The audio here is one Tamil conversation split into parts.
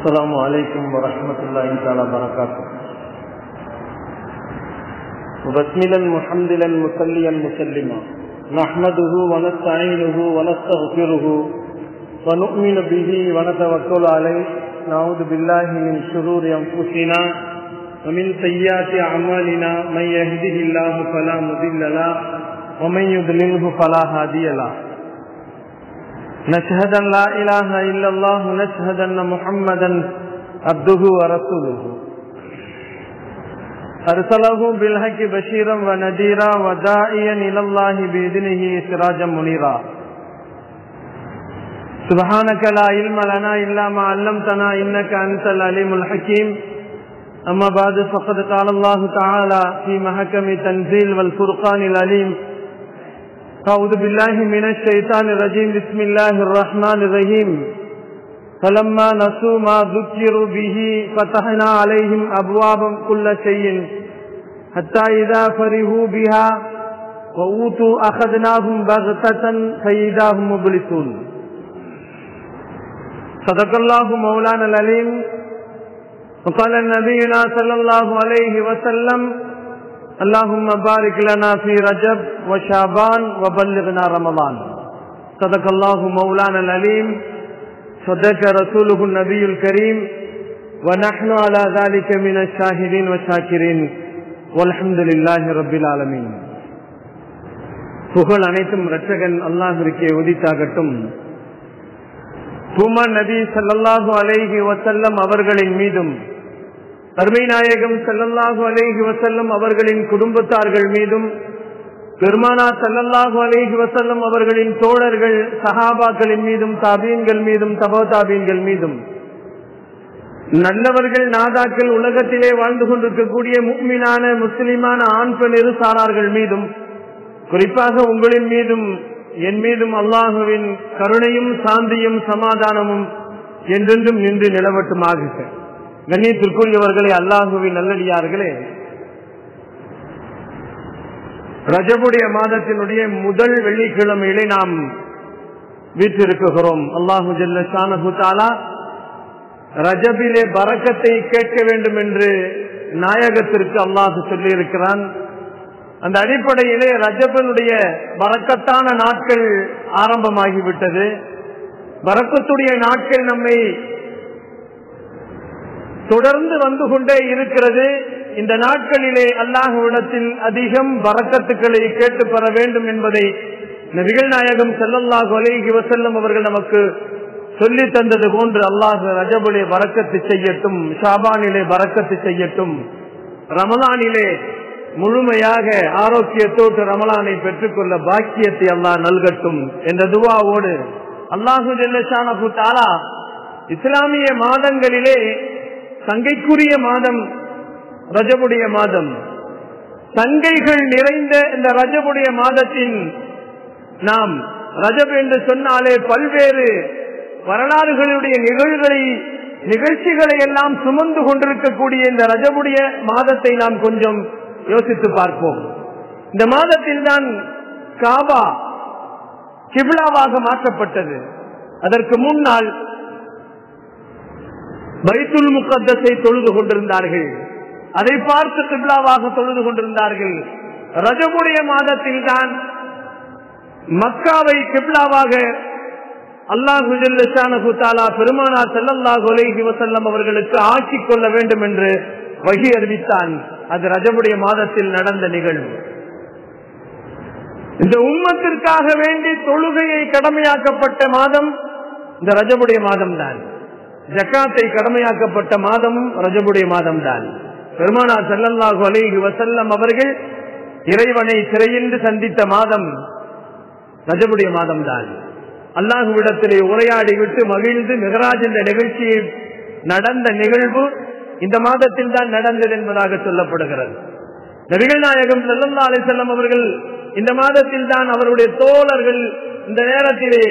السلام عليكم ورحمة الله تعالى وبركاته وبسملا محمدا مسليا مسلما نحمده ونستعينه ونستغفره ونؤمن به ونتوكل عليه نعوذ بالله من شرور أنفسنا ومن سيئات أعمالنا من يهده الله فلا مضل له ومن يضلله فلا هادي له نشهد أن لا إله إلا الله نشهد أن محمدا عبده ورسوله أرسله بالحق بشيرا ونذيرا وداعيا إلى الله بإذنه سراجا منيرا سبحانك لا علم لنا إلا ما علمتنا إنك أنت العليم الحكيم أما بعد فقد قال الله تعالى في محكم تنزيل والفرقان العليم أعوذ بالله من الشيطان الرجيم بسم الله الرحمن الرحيم فلما نسوا ما ذكروا به فتحنا عليهم أبوابا كل شيء حتى إذا فرحوا بها وأوتوا أخذناهم بغتة فإذا هم مبلسون صدق الله مولانا العليم وقال نبينا صلى الله عليه وسلم اللهم بارك لنا في رجب وشعبان وبلغنا رمضان صدق الله مولانا العليم صدق رسوله النبي الكريم ونحن على ذلك من الشاهدين والشاكرين والحمد لله رب العالمين புகழ் அனைத்தும் ரட்சகன் அல்லாஹிற்கே உதித்தாகட்டும் பூமா நபி சல்லாஹூ அலைஹி வசல்லம் அவர்களின் மீதும் அருமை நாயகம் செல்லல்லாஹு அலேஹி வசல்லம் அவர்களின் குடும்பத்தார்கள் மீதும் பெருமானா செல்லல்லாஹு அலேஹி வசல்லம் அவர்களின் தோழர்கள் சஹாபாக்களின் மீதும் தாபீன்கள் மீதும் தபோதாபீன்கள் மீதும் நல்லவர்கள் நாதாக்கள் உலகத்திலே வாழ்ந்து கொண்டிருக்கக்கூடிய முக்மினான முஸ்லிமான ஆண் பெண் இரு சாரார்கள் மீதும் குறிப்பாக உங்களின் மீதும் என் மீதும் அல்லாஹுவின் கருணையும் சாந்தியும் சமாதானமும் என்றென்றும் நின்று நிலவட்டுமாக கண்ணியத்திற்குரியவர்களே அல்லாஹுவின் நல்லடியார்களே ரஜபுடைய மாதத்தினுடைய முதல் வெள்ளிக்கிழமையிலே நாம் வீற்றிருக்குகிறோம் அல்லாஹு ஜல்ல ஷானஹுதாலா ரஜபிலே பறக்கத்தை கேட்க வேண்டும் என்று நாயகத்திற்கு அல்லாஹு சொல்லியிருக்கிறான் அந்த அடிப்படையிலே ரஜபனுடைய பறக்கத்தான நாட்கள் ஆரம்பமாகிவிட்டது பறக்கத்துடைய நாட்கள் நம்மை தொடர்ந்து வந்து கொண்டே இருக்கிறது இந்த நாட்களிலே அல்லாஹுவிடத்தில் அதிகம் வரக்கத்துக்களை கேட்டு பெற வேண்டும் என்பதை நபிகள் நாயகம் செல்லல்லாஹு அலைஹி வசல்லம் அவர்கள் நமக்கு சொல்லி தந்தது போன்று அல்லாஹ் ரஜபுலே வரக்கத்து செய்யட்டும் ஷாபானிலே வரக்கத்து செய்யட்டும் ரமலானிலே முழுமையாக ஆரோக்கியத்தோடு ரமலானை பெற்றுக்கொள்ள பாக்கியத்தை அல்லாஹ் நல்கட்டும் என்ற துவாவோடு அல்லாஹு ஜெல்லஷானு தாலா இஸ்லாமிய மாதங்களிலே சங்கைக்குரிய மாதம் ரஜபுடைய மாதம் சங்கைகள் நிறைந்த இந்த ரஜபுடைய மாதத்தின் நாம் ரஜப் என்று சொன்னாலே பல்வேறு வரலாறுகளுடைய நிகழ்வுகளை நிகழ்ச்சிகளை எல்லாம் சுமந்து கொண்டிருக்கக்கூடிய இந்த ரஜபுடைய மாதத்தை நாம் கொஞ்சம் யோசித்து பார்ப்போம் இந்த மாதத்தில் தான் காபா கிபிலாவாக மாற்றப்பட்டது அதற்கு முன்னால் பைத்துல் முக்கத்தத்தை தொழுது கொண்டிருந்தார்கள் அதை பார்த்து கிப்லாவாக தொழுது கொண்டிருந்தார்கள் ரஜமுடைய மாதத்தில் தான் மக்காவை கிப்லாவாக அல்லாஹு தாலா பெருமானார் செல்லல்லாஹு அலைஹி வசல்லம் அவர்களுக்கு ஆட்சி கொள்ள வேண்டும் என்று வகி அறிவித்தான் அது ரஜமுடைய மாதத்தில் நடந்த நிகழ்வு இந்த உம்மத்திற்காக வேண்டி தொழுகையை கடமையாக்கப்பட்ட மாதம் இந்த ரஜமுடைய மாதம் தான் ஜக்காத்தை கடமையாக்கப்பட்ட மாதமும் ரஜபுடைய மாதம் தான் பெருமானா செல்லல்லாஹு அலைஹி வசல்லம் அவர்கள் இறைவனை சிறையின்றி சந்தித்த மாதம் ரஜபுடைய மாதம் தான் அல்லாஹுவிடத்திலே உரையாடி விட்டு மகிழ்ந்து மெகராஜ் என்ற நிகழ்ச்சியை நடந்த நிகழ்வு இந்த மாதத்தில் தான் நடந்தது என்பதாக சொல்லப்படுகிறது நபிகள் நாயகம் செல்லல்லா அலை செல்லம் அவர்கள் இந்த மாதத்தில் தான் அவருடைய தோழர்கள் இந்த நேரத்திலே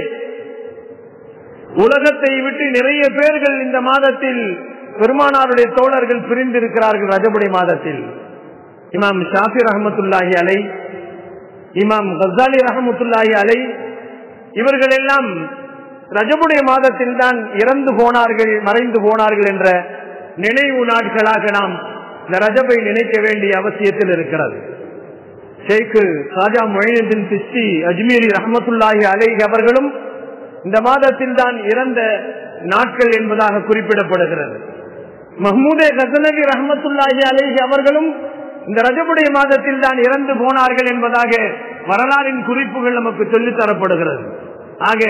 உலகத்தை விட்டு நிறைய பேர்கள் இந்த மாதத்தில் பெருமானாருடைய தோழர்கள் பிரிந்திருக்கிறார்கள் ரஜபுடைய மாதத்தில் இமாம் ஷாஃபி ரஹமத்துல்லாஹி அலை இமாம் கசாலி ரஹமத்துல்லாஹி அலை இவர்கள் எல்லாம் ரஜபுடைய மாதத்தில் தான் இறந்து போனார்கள் மறைந்து போனார்கள் என்ற நினைவு நாட்களாக நாம் இந்த ரஜபை நினைக்க வேண்டிய அவசியத்தில் இருக்கிறது ஷேக்கு ராஜா மொழினின் சிஸ்டி அஜ்மீரி ரஹமத்துல்லாஹி அலைஹி அவர்களும் இந்த மாதத்தில் தான் இறந்த நாட்கள் என்பதாக குறிப்பிடப்படுகிறது மஹமூதே கசனவி ரஹமத்துல்லாஹி அலைஹி அவர்களும் இந்த ரஜபுடைய மாதத்தில் தான் இறந்து போனார்கள் என்பதாக வரலாறின் குறிப்புகள் நமக்கு சொல்லித் தரப்படுகிறது ஆக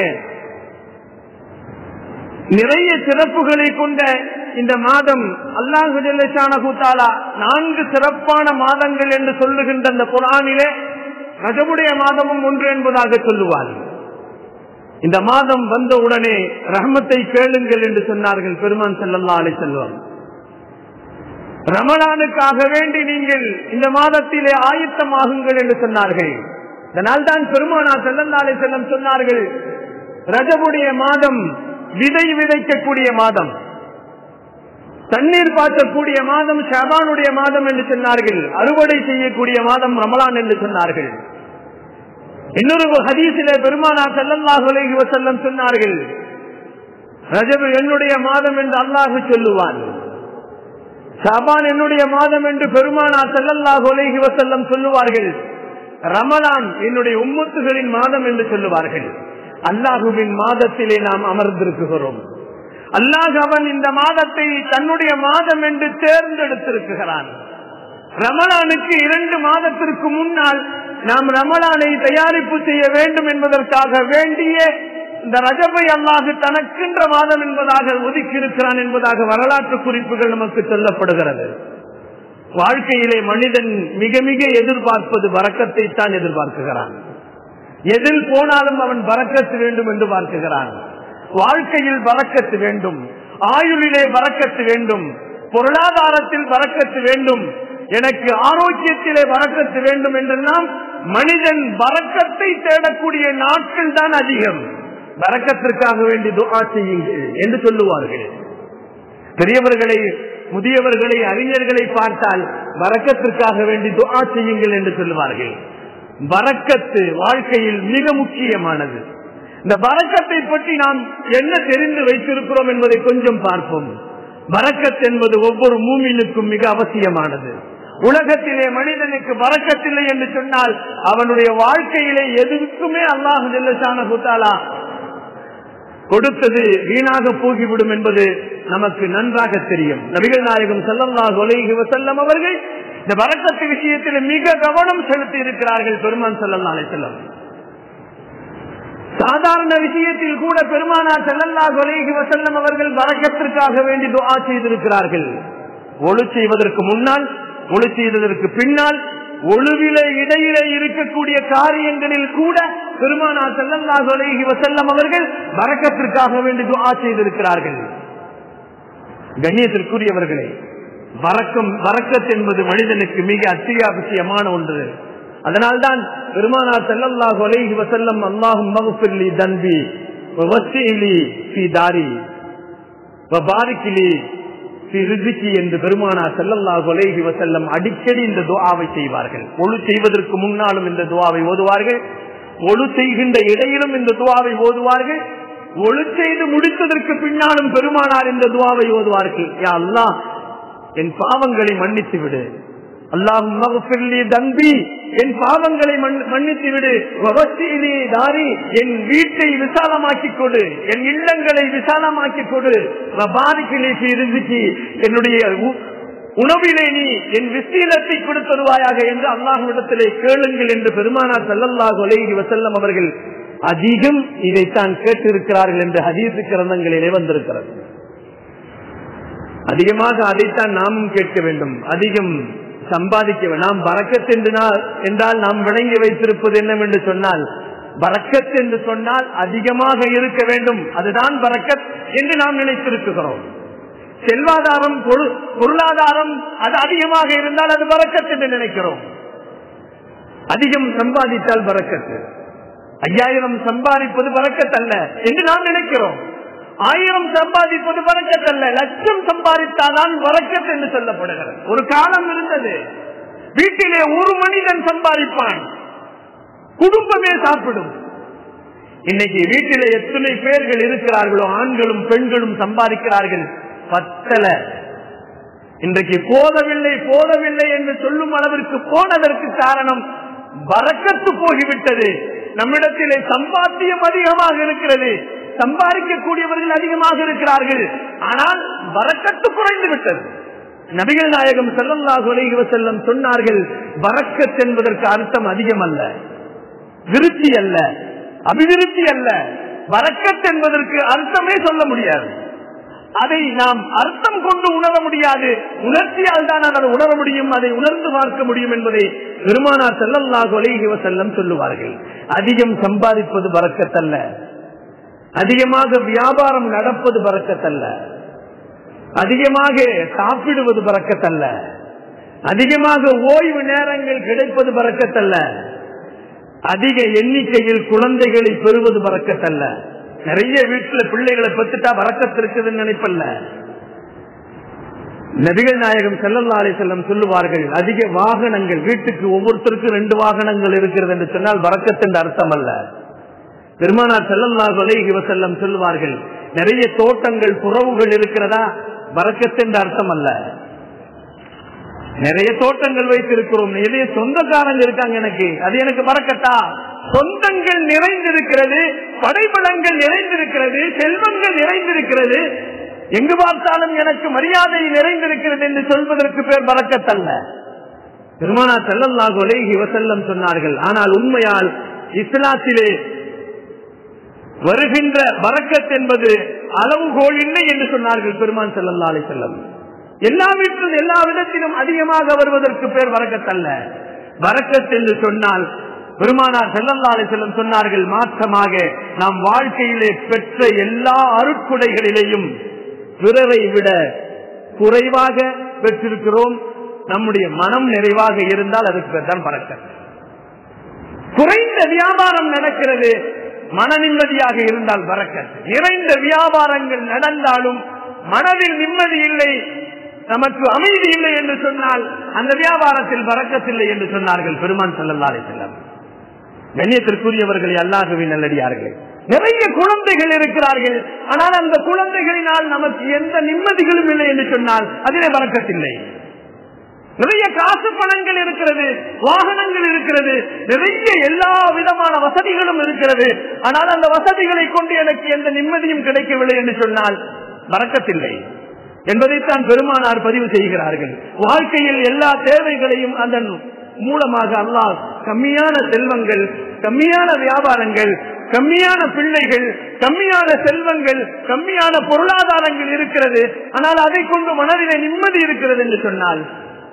நிறைய சிறப்புகளை கொண்ட இந்த மாதம் அல்லாஹு தாலா நான்கு சிறப்பான மாதங்கள் என்று சொல்லுகின்ற அந்த குரானிலே ரஜபுடைய மாதமும் ஒன்று என்பதாக சொல்லுவார் இந்த மாதம் வந்த உடனே ரஹமத்தை கேளுங்கள் என்று சொன்னார்கள் பெருமான் செல்லல்லா அலை செல்வம் ரமலானுக்காக வேண்டி நீங்கள் இந்த மாதத்திலே ஆயத்தமாகுங்கள் என்று சொன்னார்கள் இதனால் தான் பெருமானா செல்லல்லா அலை செல்லம் சொன்னார்கள் ரஜபுடைய மாதம் விதை விதைக்கக்கூடிய மாதம் தண்ணீர் பாய்ச்சக்கூடிய மாதம் ஷபானுடைய மாதம் என்று சொன்னார்கள் அறுவடை செய்யக்கூடிய மாதம் ரமலான் என்று சொன்னார்கள் இன்னொரு ஹதீசிலே பெருமானா செல்லல்லாஹு அலைஹி வசல்லம் சொன்னார்கள் ரஜபு என்னுடைய மாதம் என்று அல்லாஹு சொல்லுவான் ஷாபான் என்னுடைய மாதம் என்று பெருமானா செல்லல்லாஹு அலைஹி வசல்லம் சொல்லுவார்கள் ரமலான் என்னுடைய உம்மத்துகளின் மாதம் என்று சொல்லுவார்கள் அல்லாஹுவின் மாதத்திலே நாம் அமர்ந்திருக்கிறோம் அல்லாஹ் அவன் இந்த மாதத்தை தன்னுடைய மாதம் என்று தேர்ந்தெடுத்திருக்கிறான் ரமலானுக்கு இரண்டு மாதத்திற்கு முன்னால் நாம் ரமலானை தயாரிப்பு செய்ய வேண்டும் என்பதற்காக வேண்டிய இந்த ரஜபை அல்லாஹு தனக்கென்ற மாதம் என்பதாக ஒதுக்கி இருக்கிறான் என்பதாக வரலாற்று குறிப்புகள் நமக்கு சொல்லப்படுகிறது வாழ்க்கையிலே மனிதன் மிக மிக எதிர்பார்ப்பது வரக்கத்தை தான் எதிர்பார்க்குகிறான் எதில் போனாலும் அவன் பறக்கத்து வேண்டும் என்று பார்க்குகிறான் வாழ்க்கையில் பறக்கத்து வேண்டும் ஆயுளிலே பறக்கத்து வேண்டும் பொருளாதாரத்தில் பறக்கத்து வேண்டும் எனக்கு ஆரோக்கியத்திலே வரக்கத்து வேண்டும் என்றெல்லாம் மனிதன் வரக்கத்தை தேடக்கூடிய நாட்கள் தான் அதிகம் வரக்கத்திற்காக வேண்டி துஆ செய்யுங்கள் என்று சொல்லுவார்கள் பெரியவர்களை முதியவர்களை அறிஞர்களை பார்த்தால் வரக்கத்திற்காக வேண்டி துஆ செய்யுங்கள் என்று சொல்லுவார்கள் வரக்கத்து வாழ்க்கையில் மிக முக்கியமானது இந்த வரக்கத்தை பற்றி நாம் என்ன தெரிந்து வைத்திருக்கிறோம் என்பதை கொஞ்சம் பார்ப்போம் வரக்கத் என்பது ஒவ்வொரு மூமினுக்கும் மிக அவசியமானது உலகத்திலே மனிதனுக்கு வரக்கத்தில்லை என்று சொன்னால் அவனுடைய வாழ்க்கையிலே எதுக்குமே அல்லாஹு ஜெல்லசான குத்தாலா கொடுத்தது வீணாக போகிவிடும் என்பது நமக்கு நன்றாக தெரியும் நபிகள் நாயகம் செல்லல்லாஹ் ஒலைகி செல்லம் அவர்கள் இந்த வரக்கத்து விஷயத்தில் மிக கவனம் செலுத்தி இருக்கிறார்கள் பெருமான் செல்லல்லா செல்லம் சாதாரண விஷயத்தில் கூட பெருமானார் செல்லல்லா கொலைகி வசல்லம் அவர்கள் வரக்கத்திற்காக வேண்டி துஆ செய்திருக்கிறார்கள் ஒழு செய்வதற்கு முன்னால் ஒழு செய்ததற்கு பின்னால் ஒழுவில இடையில இருக்கக்கூடிய காரியங்களில் கூட பெருமானார் செல்லல்லா கொலைகி வசல்லம் அவர்கள் வரக்கத்திற்காக வேண்டி துஆ செய்திருக்கிறார்கள் கண்ணியத்திற்குரியவர்களே வரக்கம் வரக்கத் என்பது மனிதனுக்கு மிக அத்தியாவசியமான ஒன்று அதனால்தான் பெருமானார் செல்லல்லாஹு அலைஹி வசல்லம் அல்லாஹும் மகஃபிர்லி தன்பி வவஸ்ஸிலி ஃபீ தாரி வபாரிக்கிலி ஃபீ ரிஸ்கி என்று பெருமானார் செல்லல்லாஹு அலைஹி வசல்லம் அடிக்கடி இந்த துஆவை செய்வார்கள் ஒழு செய்வதற்கு முன்னாலும் இந்த துஆவை ஓதுவார்கள் ஒழு செய்கின்ற இடையிலும் இந்த துஆவை ஓதுவார்கள் ஒழு செய்து முடித்ததற்கு பின்னாலும் பெருமானார் இந்த துஆவை ஓதுவார்கள் யா அல்லாஹ் என் பாவங்களை மன்னித்து விடு அல்லாஹும் தம்பி என் பாவங்களை மன்னித்து விடு தாரி என் வீட்டை விசாலமாக்கிக் கொடு என் இல்லங்களை விசாலமாக்கிக் கொடு என்னுடைய உணவிலே நீ என் விசீலத்தை கொடுத்தருவாயாக என்று அல்லாஹுவிடத்திலே கேளுங்கள் என்று பெருமானார் செல்லல்லாஹ் ஒலைகி வசல்லம் அவர்கள் அதிகம் இதைத்தான் கேட்டிருக்கிறார்கள் என்று ஹதீசு கிரந்தங்களிலே வந்திருக்கிறது அதிகமாக அதைத்தான் நாமும் கேட்க வேண்டும் அதிகம் சம்பாதிக்க நாம் பறக்கத் என்றால் நாம் விளங்கி வைத்திருப்பது என்னவென்று சொன்னால் பறக்கத் என்று சொன்னால் அதிகமாக இருக்க வேண்டும் அதுதான் பறக்கத் என்று நாம் நினைத்திருக்கிறோம் செல்வாதாரம் பொருளாதாரம் அது அதிகமாக இருந்தால் அது பறக்கத் என்று நினைக்கிறோம் அதிகம் சம்பாதித்தால் பறக்கத்து ஐயாயிரம் சம்பாதிப்பது பறக்கத்தல்ல என்று நாம் நினைக்கிறோம் ஆயிரம் சம்பாதிப்பது வரக்கத்தல்ல லட்சம் சம்பாதித்தாதான் வரக்கத் என்று சொல்லப்படுகிறது ஒரு காலம் இருந்தது வீட்டிலே ஒரு மனிதன் சம்பாதிப்பான் குடும்பமே சாப்பிடும் இன்னைக்கு வீட்டில எத்தனை பேர்கள் இருக்கிறார்களோ ஆண்களும் பெண்களும் சம்பாதிக்கிறார்கள் பத்தல இன்றைக்கு போதவில்லை போதவில்லை என்று சொல்லும் அளவிற்கு போனதற்கு காரணம் வரக்கத்து போகிவிட்டது நம்மிடத்திலே சம்பாத்தியம் அதிகமாக இருக்கிறது சம்பாதிக்கக்கூடியவர்கள் அதிகமாக இருக்கிறார்கள் ஆனால் வரக்கத்து குறைந்து விட்டது நபிகள் நாயகம் செல்லல்லாஹு அலைஹி வஸல்லம் சொன்னார்கள் வரக்கத் என்பதற்கு அர்த்தம் அதிகம் அல்ல விருத்தி அல்ல அபிவிருத்தி அல்ல வரக்கத் என்பதற்கு அர்த்தமே சொல்ல முடியாது அதை நாம் அர்த்தம் கொண்டு உணர முடியாது உணர்ச்சியால் தான் அதை உணர முடியும் அதை உணர்ந்து பார்க்க முடியும் என்பதை பெருமானார் செல்லல்லாஹு அலைஹி வஸல்லம் சொல்லுவார்கள் அதிகம் சம்பாதிப்பது வரக்கத்தல்ல அதிகமாக வியாபாரம் நடப்பது பறக்கத்தல்ல அதிகமாக சாப்பிடுவது பறக்கத்தல்ல அதிகமாக ஓய்வு நேரங்கள் கிடைப்பது பறக்கத்தல்ல அதிக எண்ணிக்கையில் குழந்தைகளை பெறுவது பறக்கத்தல்ல நிறைய வீட்டுல பிள்ளைகளை பெற்றுட்டா வரக்கத்து இருக்குதுன்னு நினைப்பல்ல நபிகள் நாயகம் செல்லல்லா அலி செல்லம் சொல்லுவார்கள் அதிக வாகனங்கள் வீட்டுக்கு ஒவ்வொருத்தருக்கும் ரெண்டு வாகனங்கள் இருக்கிறது என்று சொன்னால் வரக்கத்தின் அர்த்தம் அல்ல பெருமானார் செல்லல்லாஹு அலைஹி வஸல்லம் சொல்லுவார்கள் நிறைய தோட்டங்கள் புறவுகள் இருக்கிறதா வரக்கத்தின் அர்த்தம் அல்ல நிறைய தோட்டங்கள் வைத்திருக்கிறோம் நிறைய சொந்தக்காரங்க இருக்காங்க எனக்கு அது எனக்கு வரக்கத்தா சொந்தங்கள் நிறைந்திருக்கிறது படைபலங்கள் நிறைந்திருக்கிறது செல்வங்கள் நிறைந்திருக்கிறது எங்கு பார்த்தாலும் எனக்கு மரியாதை நிறைந்திருக்கிறது என்று சொல்வதற்கு பேர் வரக்கத்தல்ல பெருமானா செல்லல்லாஹு அலைஹி வஸல்லம் சொன்னார்கள் ஆனால் உண்மையால் இஸ்லாத்திலே வருகின்ற வரக்கத் என்பது அளவுகோல் இல்லை என்று சொன்னார்கள் பெருமான் செல்லல்லா அலை செல்லம் எல்லா வீட்டிலும் எல்லா விதத்திலும் அதிகமாக வருவதற்கு பேர் வரக்கத்தல்ல வரக்கத் என்று சொன்னால் பெருமானார் செல்லல்லா அலை செல்லம் சொன்னார்கள் மாற்றமாக நாம் வாழ்க்கையிலே பெற்ற எல்லா அருட்குடைகளிலேயும் பிறரை விட குறைவாக பெற்றிருக்கிறோம் நம்முடைய மனம் நிறைவாக இருந்தால் அதுக்கு பேர் தான் பறக்கத் குறைந்த வியாபாரம் நடக்கிறது மன நிம்மதியாக இருந்தால் பறக்கத் நிறைந்த வியாபாரங்கள் நடந்தாலும் மனதில் நிம்மதி இல்லை நமக்கு அமைதி இல்லை என்று சொன்னால் அந்த வியாபாரத்தில் பறக்கத்தில்லை என்று சொன்னார்கள் பெருமான் செல்லல்லாரை செல்லம் கண்ணியத்திற்குரியவர்களை அல்லாஹுவின் நல்லடியார்களே நிறைய குழந்தைகள் இருக்கிறார்கள் ஆனால் அந்த குழந்தைகளினால் நமக்கு எந்த நிம்மதிகளும் இல்லை என்று சொன்னால் அதிலே பறக்கத்தில்லை நிறைய காசு பணங்கள் இருக்கிறது வாகனங்கள் இருக்கிறது நிறைய எல்லா விதமான வசதிகளும் இருக்கிறது ஆனால் அந்த வசதிகளை கொண்டு எனக்கு எந்த நிம்மதியும் கிடைக்கவில்லை என்று சொன்னால் மறக்கத்தில்லை என்பதைத்தான் பெருமானார் பதிவு செய்கிறார்கள் வாழ்க்கையில் எல்லா தேவைகளையும் அதன் மூலமாக அல்லாஹ் கம்மியான செல்வங்கள் கம்மியான வியாபாரங்கள் கம்மியான பிள்ளைகள் கம்மியான செல்வங்கள் கம்மியான பொருளாதாரங்கள் இருக்கிறது ஆனால் அதை கொண்டு மனதிலே நிம்மதி இருக்கிறது என்று சொன்னால்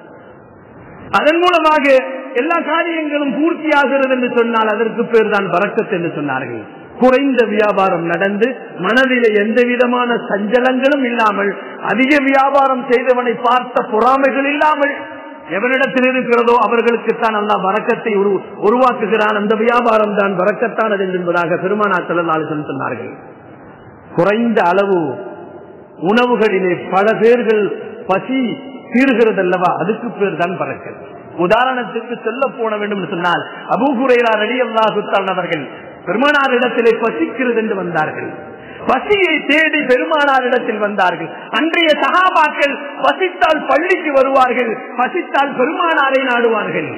அதன் மூலமாக எல்லா காரியங்களும் பூர்த்தியாகிறது என்று சொன்னால் அதற்கு பேர் தான் பறக்கத் என்று சொன்னார்கள் குறைந்த வியாபாரம் நடந்து மனதிலே எந்த விதமான சஞ்சலங்களும் இல்லாமல் அதிக வியாபாரம் செய்தவனை பார்த்த பொறாமைகள் இல்லாமல் எவரிடத்தில் இருக்கிறதோ அவர்களுக்குத்தான் அல்லா வரக்கத்தை உருவாக்குகிறான் அந்த வியாபாரம் தான் வரக்கத்தானது என்பதாக பெருமானா செல்லலாளர்கள் சொன்னார்கள் குறைந்த அளவு உணவுகளிலே பல பேர்கள் பசி தீர்கிறது அல்லவா அதுக்கு பேர் தான் பறக்கத் உதாரணத்துக்கு சொல்ல போன வேண்டும் என்று சொன்னால் அபூகுரைரா ரடி அல்லாஹுத்தான் அவர்கள் பெருமானார் இடத்திலே பசிக்கிறது என்று வந்தார்கள் பசியை தேடி பெருமானார் இடத்தில் வந்தார்கள் அன்றைய சகாபாக்கள் பசித்தால் பள்ளிக்கு வருவார்கள் பசித்தால் பெருமானாரை நாடுவார்கள்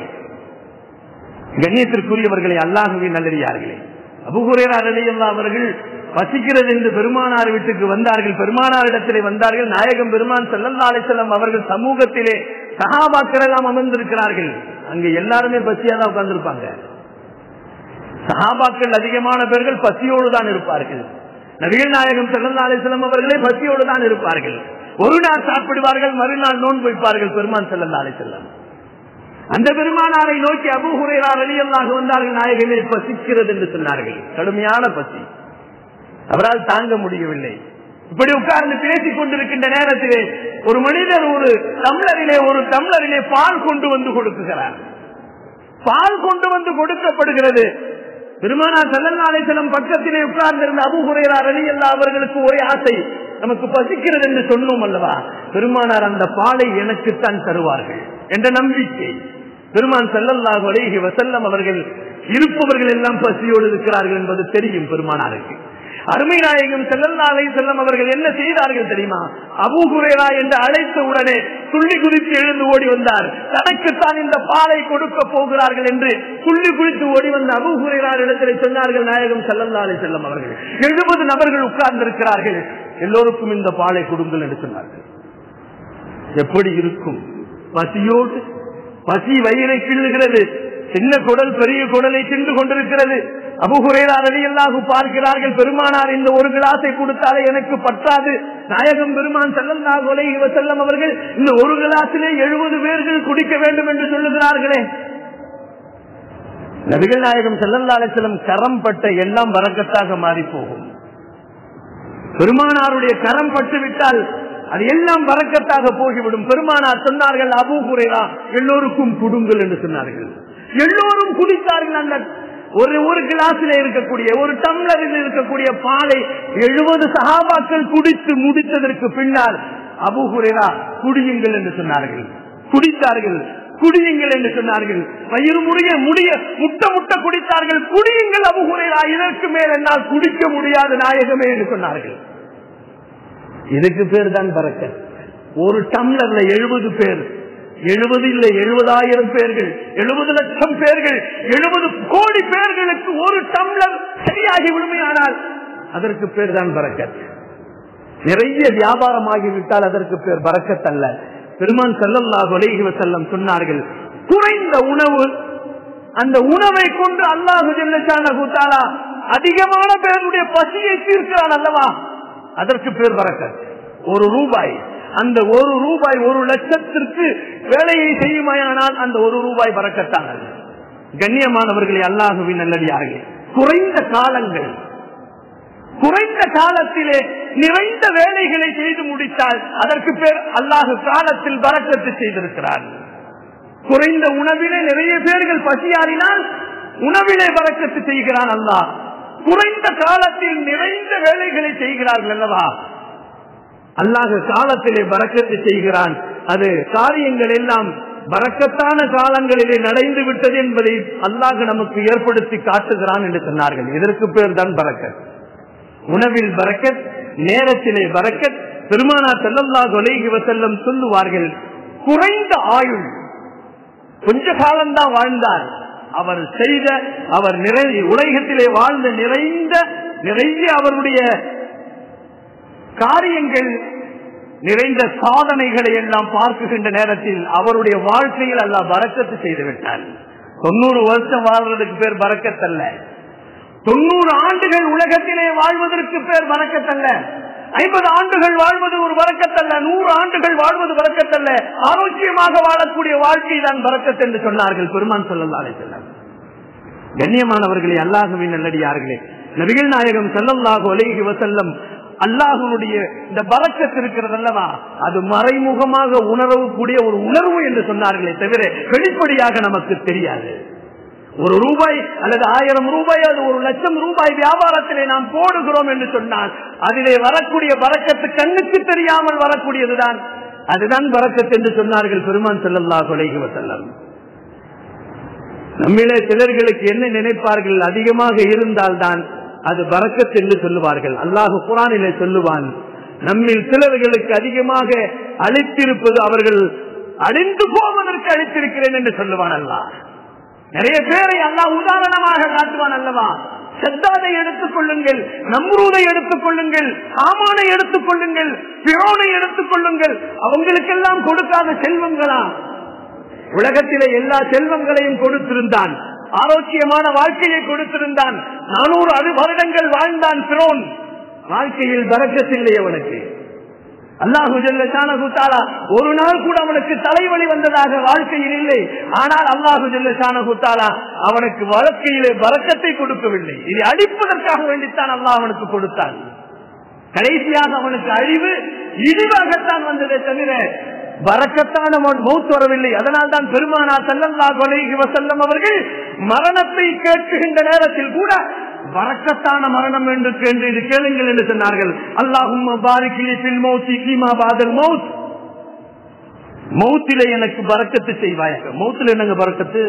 கண்ணியத்திற்குரியவர்களை அல்லாஹுவின் நல்லறியார்களே அபுகுரேரா ரலியல்லா அவர்கள் பசிக்கிறது என்று பெருமானார் வீட்டுக்கு வந்தார்கள் பெருமானார் இடத்திலே வந்தார்கள் நாயகம் பெருமான் செல்லல்லா அலிசல்லம் அவர்கள் சமூகத்திலே சகாபாக்கள் எல்லாம் அமர்ந்திருக்கிறார்கள் அங்க எல்லாருமே பசியா தான் உட்கார்ந்திருப்பாங்க சகாபாக்கள் அதிகமான பேர்கள் பசியோடு தான் இருப்பார்கள் நபிகள் நாயகம் செல்லல்லா அலிசல்லம் அவர்களே பசியோடு தான் இருப்பார்கள் ஒரு நாள் சாப்பிடுவார்கள் மறுநாள் நோன்பு வைப்பார்கள் பெருமான் செல்லல்லா அலிசல்லம் அந்த பெருமானாரை நோக்கி அபுஹுரையார் அலியல்லாக வந்தார்கள் நாயகமே பசிக்கிறது என்று சொன்னார்கள் கடுமையான பசி அவரால் தாங்க முடியவில்லை இப்படி உட்கார்ந்து பேசிக் கொண்டிருக்கின்ற நேரத்திலே ஒரு மனிதர் ஒரு டம்ளரிலே ஒரு டம்ளரிலே பால் கொண்டு வந்து கொடுக்குகிறார் பால் கொண்டு வந்து கொடுக்கப்படுகிறது பெருமானார் செல்லநாளேசலம் பக்கத்திலே உட்கார்ந்திருந்த அபுஹுரையார் அலியல்லா அவர்களுக்கு ஒரே ஆசை நமக்கு பசிக்கிறது என்று சொன்னோம் அல்லவா பெருமானார் அந்த பாலை எனக்குத்தான் தருவார்கள் என்ற நம்பிக்கை பெருமான் செல்லல்லாஹு அலைஹி வசல்லம் அவர்கள் இருப்பவர்கள் எல்லாம் பசியோடு இருக்கிறார்கள் என்பது தெரியும் பெருமானாருக்கு அருமை நாயகம் செல்லல்லாலை செல்லம் அவர்கள் என்ன செய்தார்கள் தெரியுமா அபு குரேரா என்று அழைத்த உடனே துள்ளி குதித்து எழுந்து ஓடி வந்தார் தனக்குத்தான் இந்த பாலை கொடுக்க போகிறார்கள் என்று துள்ளி குதித்து ஓடி வந்த அபு குரேரா இடத்தில் சொன்னார்கள் நாயகம் செல்லல்லாலை செல்லம் அவர்கள் எழுபது நபர்கள் உட்கார்ந்து இருக்கிறார்கள் எல்லோருக்கும் இந்த பாலை கொடுங்கள் என்று சொன்னார்கள் எப்படி இருக்கும் பசியோடு பசி வயிறை கிள்ளுகிறது சின்ன குடல் பெரிய குடலை தின்று கொண்டிருக்கிறது அபுகுரேரா ரலியல்லாஹு பார்க்கிறார்கள் பெருமானார் இந்த ஒரு கிளாஸை கொடுத்தாலே எனக்கு பற்றாது நாயகம் பெருமான் செல்லல்லாஹு அலைஹி வஸல்லம் அவர்கள் இந்த ஒரு கிளாஸிலே எழுபது பேர்கள் குடிக்க வேண்டும் என்று சொல்லுகிறார்களே நபிகள் நாயகம் செல்லல்லா அலிஸ்லம் கரம் பட்ட எல்லாம் வரக்கத்தாக மாறி போகும் பெருமானாருடைய கரம் பட்டு விட்டால் அது எல்லாம் வரக்கத்தாக போய்விடும் பெருமானார் சொன்னார்கள் அபு குறைரா எல்லோருக்கும் குடுங்கள் என்று சொன்னார்கள் எல்லோரும் குடித்தார்கள் அந்த ஒரு ஒரு கிளாஸில் இருக்கக்கூடிய ஒரு டம்ளரில் இருக்கக்கூடிய பாலை எழுபது சகாபாக்கள் குடித்து முடித்ததற்கு பின்னால் அபு குறைரா குடியுங்கள் என்று சொன்னார்கள் குடித்தார்கள் குடியுங்கள் என்று சொன்னார்கள் வயிறு முறிய முடிய முட்ட முட்ட குடித்தார்கள் குடியுங்கள் அபு குறைரா இதற்கு மேல் என்னால் குடிக்க முடியாத நாயகமே என்று சொன்னார்கள் இதுக்கு பேர் தான் பறக்க ஒரு டம்ளர்ல எழுபது பேர் எழுபது இல்லை எழுபதாயிரம் பேர்கள் எழுபது லட்சம் பேர்கள் எழுபது கோடி பேர்களுக்கு ஒரு டம்ளர் சரியாகி விடுமையானால் அதற்கு பேர் தான் பறக்கத் நிறைய வியாபாரம் ஆகிவிட்டால் அதற்கு பேர் பறக்கத் அல்ல பெருமான் செல்லல்லாஹு அலைஹி வஸல்லம் சொன்னார்கள் குறைந்த உணவு அந்த உணவை கொண்டு அல்லாஹு ஜல்லஷான கூத்தாலா அதிகமான பேருடைய பசியை தீர்க்கிறான் அல்லவா அதற்கு பேர் பறக்கத் ஒரு ரூபாய் அந்த ஒரு ரூபாய் ஒரு லட்சத்திற்கு வேலையை செய்யுமாயானால் அந்த ஒரு ரூபாய் பறக்கத்தான் கண்ணியமானவர்களே அல்லாஹுவின் நல்லடியார்கள் குறைந்த காலங்கள் குறைந்த காலத்திலே நிறைந்த வேலைகளை செய்து முடித்தால் அதற்கு பேர் அல்லாஹு காலத்தில் பறக்கத்து செய்திருக்கிறார் குறைந்த உணவிலே நிறைய பேர்கள் பசியாறினால் உணவிலே பறக்கத்து செய்கிறான் அல்லாஹ் குறைந்த காலத்தில் நிறைந்த வேலைகளை செய்கிறார்கள் அல்லவா அல்லாஹ் காலத்திலே பறக்கத்து செய்கிறான் அது காரியங்கள் எல்லாம் பறக்கத்தான காலங்களிலே நடந்து விட்டது என்பதை அல்லாஹ் நமக்கு ஏற்படுத்தி காட்டுகிறான் என்று சொன்னார்கள் இதற்கு பேர் தான் பறக்கத் உணவில் பறக்கத் நேரத்திலே பறக்கத் பெருமானா செல்லல்லாஹ் ஒலைகி வசல்லம் சொல்லுவார்கள் குறைந்த ஆயுள் கொஞ்ச காலம்தான் வாழ்ந்தார் அவர் செய்த அவர் நிறை உலகத்திலே வாழ்ந்த நிறைந்த நிறைய அவருடைய காரியங்கள் நிறைந்த சாதனைகளை எல்லாம் பார்க்குகின்ற நேரத்தில் அவருடைய வாழ்க்கையில் அல்ல பறக்கத்து செய்து விட்டார் தொண்ணூறு வருஷம் வாழ்றதுக்கு பேர் பறக்கத்தல்ல தொண்ணூறு ஆண்டுகள் உலகத்திலே வாழ்வதற்கு பேர் பறக்கத்தல்ல ஐம்பது ஆண்டுகள் வாழ்வது ஒரு வரக்கத்தல்ல நூறு ஆண்டுகள் வாழ்வது வரக்கத்தல்ல ஆரோக்கியமாக வாழக்கூடிய வாழ்க்கை தான் வரக்கத் என்று சொன்னார்கள் பெருமான் சொல்லலாலே செல்ல கண்ணியமானவர்களே அல்லாஹுவின் நல்லடியார்களே நபிகள் நாயகம் செல்லல்லாஹு அலைஹி வசல்லம் அல்லாஹுடைய இந்த பறக்கத்து இருக்கிறது அல்லவா அது மறைமுகமாக உணரக்கூடிய ஒரு உணர்வு என்று சொன்னார்களே தவிர வெளிப்படையாக நமக்கு தெரியாது ஒரு ரூபாய் அல்லது ஆயிரம் ரூபாய் அது ஒரு லட்சம் ரூபாய் வியாபாரத்திலே நாம் போடுகிறோம் என்று சொன்னால் அதிலே வரக்கூடிய பறக்கத்து கண்ணுக்கு தெரியாமல் வரக்கூடியதுதான் அதுதான் பறக்கத்து என்று சொன்னார்கள் பெருமான் செல்லல்லா கொலைகுவ செல்லம் நம்மிலே சிலர்களுக்கு என்ன நினைப்பார்கள் அதிகமாக இருந்தால்தான் அது பறக்கத் என்று சொல்லுவார்கள் அல்லாஹு குரானிலே சொல்லுவான் நம்மில் சிலர்களுக்கு அதிகமாக அழித்திருப்பது அவர்கள் அழிந்து போவதற்கு அழித்திருக்கிறேன் என்று சொல்லுவான் அல்லாஹ் நிறைய பேரை அல்லாஹ் உதாரணமாக காட்டுவான் அல்லவா சத்தாதை எடுத்துக் கொள்ளுங்கள் நம்ரூதை எடுத்துக் கொள்ளுங்கள் ஆமானை எடுத்துக் கொள்ளுங்கள் பிரோனை எடுத்துக் கொள்ளுங்கள் அவங்களுக்கெல்லாம் கொடுக்காத செல்வங்களா உலகத்திலே எல்லா செல்வங்களையும் கொடுத்திருந்தான் ஆரோக்கியமான வாழ்க்கையை கொடுத்திருந்தான் நானூறு அறு வருடங்கள் வாழ்ந்தான் பிரோன் வாழ்க்கையில் பறக்கத்தில்லை அவனுக்கு அல்லாஹு ஜல்லா ஒரு நாள் கூட அவனுக்கு தலைவலி வந்ததாக வாழ்க்கையில் இல்லை ஆனால் அல்லாஹு ஜல்லா அவனுக்கு வாழ்க்கையிலே வரக்கத்தை கொடுக்கவில்லை இதை அழிப்பதற்காக வேண்டித்தான் அல்லாஹ் அவனுக்கு கொடுத்தான் கடைசியாக அவனுக்கு அழிவு இழிவாகத்தான் வந்ததே தவிர வரக்கத்தான மௌத் வரவில்லை அதனால் தான் பெருமானா செல்லல்லா கொலை செல்லம் அவர்கள் மரணத்தை கேட்கின்ற நேரத்தில் கூட வரக்கத்தான மரணம் என்று என்று இது கேளுங்கள் என்று சொன்னார்கள் அல்லாஹும் பாரிக்கிலி பில் மௌத்தி கீமா பாதல் மௌத் மௌத்தில எனக்கு பறக்கத்து செய்வாயாக மௌத்துல என்னங்க பறக்கத்து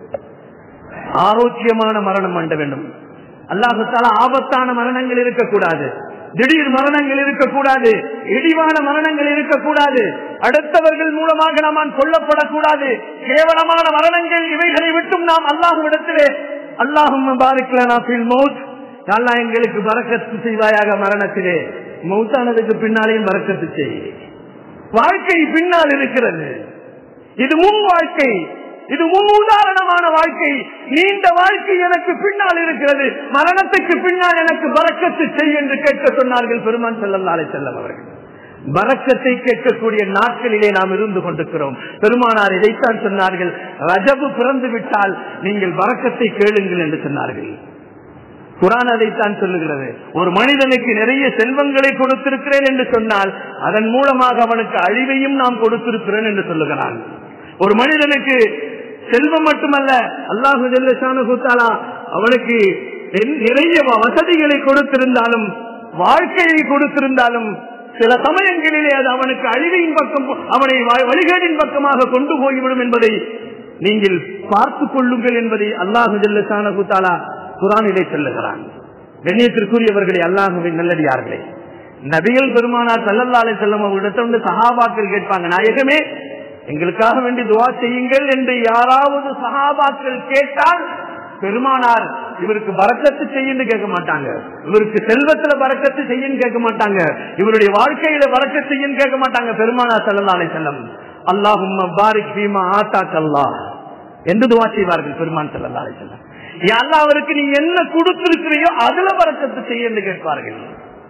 ஆரோக்கியமான மரணம் அண்ட வேண்டும் அல்லாஹால ஆபத்தான மரணங்கள் இருக்கக்கூடாது திடீர் மரணங்கள் இருக்கக்கூடாது இடிவான மரணங்கள் இருக்கக்கூடாது அடுத்தவர்கள் மூலமாக நாம் கொல்லப்படக்கூடாது கேவலமான மரணங்கள் இவைகளை விட்டும் நாம் அல்லாஹும் இடத்திலே அல்லாஹும் மௌத் அல்லா எங்களுக்கு பறக்கத்து செய்வாயாக மரணத்திலே மௌத்தானதுக்கு பின்னாலேயும் பறக்கத்து செய் வாழ்க்கை பின்னால் இருக்கிறது இது முன் வாழ்க்கை இது முன் உதாரணமான வாழ்க்கை நீண்ட வாழ்க்கை எனக்கு பின்னால் இருக்கிறது மரணத்துக்கு பின்னால் எனக்கு பறக்கத்து செய் என்று கேட்க சொன்னார்கள் பெருமான் செல்லல்லாலே செல்லம் அவர்கள் பறக்கத்தை கேட்கக்கூடிய நாட்களிலே நாம் இருந்து கொண்டிருக்கிறோம் பெருமானார் இதைத்தான் சொன்னார்கள் ரஜபு பிறந்து விட்டால் நீங்கள் பறக்கத்தை கேளுங்கள் என்று சொன்னார்கள் குரான் அதைத்தான் சொல்லுகிறது ஒரு மனிதனுக்கு நிறைய செல்வங்களை கொடுத்திருக்கிறேன் என்று சொன்னால் அதன் மூலமாக அவனுக்கு அழிவையும் நாம் கொடுத்திருக்கிறேன் என்று சொல்லுகிறான் ஒரு மனிதனுக்கு செல்வம் மட்டுமல்ல அல்லாஹு ஜல்லா அவனுக்கு நிறைய வசதிகளை கொடுத்திருந்தாலும் வாழ்க்கையை கொடுத்திருந்தாலும் சில சமயங்களிலே அது அவனுக்கு அழிவின் பக்கம் அவனை வழிகேடின் பக்கமாக கொண்டு போய்விடும் என்பதை நீங்கள் பார்த்துக் கொள்ளுங்கள் என்பதை அல்லாஹு ஜல்லா குரானிலே சொல்லுகிறான் கண்ணியத்திற்குரியவர்களே அல்லாஹுவின் நல்லடியார்களே நபிகள் பெருமானார் சல்லல்லாலே செல்லும் அவர்களிடத்திலிருந்து சகாபாக்கள் கேட்பாங்க நாயகமே எங்களுக்காக வேண்டி துவா செய்யுங்கள் என்று யாராவது சகாபாக்கள் கேட்டால் பெருமானார் இவருக்கு பறக்கத்து செய்யுன்னு கேட்க மாட்டாங்க இவருக்கு செல்வத்துல பறக்கத்து செய்யுன்னு கேட்க மாட்டாங்க இவருடைய வாழ்க்கையில பறக்கத்து செய்யுன்னு கேட்க மாட்டாங்க பெருமானார் சல்லல்லாலே செல்லம் அல்லாஹும் பாரிக் பீமா ஆத்தா கல்லா என்று துவா செய்வார்கள் பெருமான் சல்லல்லாலே செல்லம் யாரா அவருக்கு நீ என்ன கொடுத்திருக்கிறையோ அதுல பறக்கத்து செய்ய என்று கேட்பார்கள்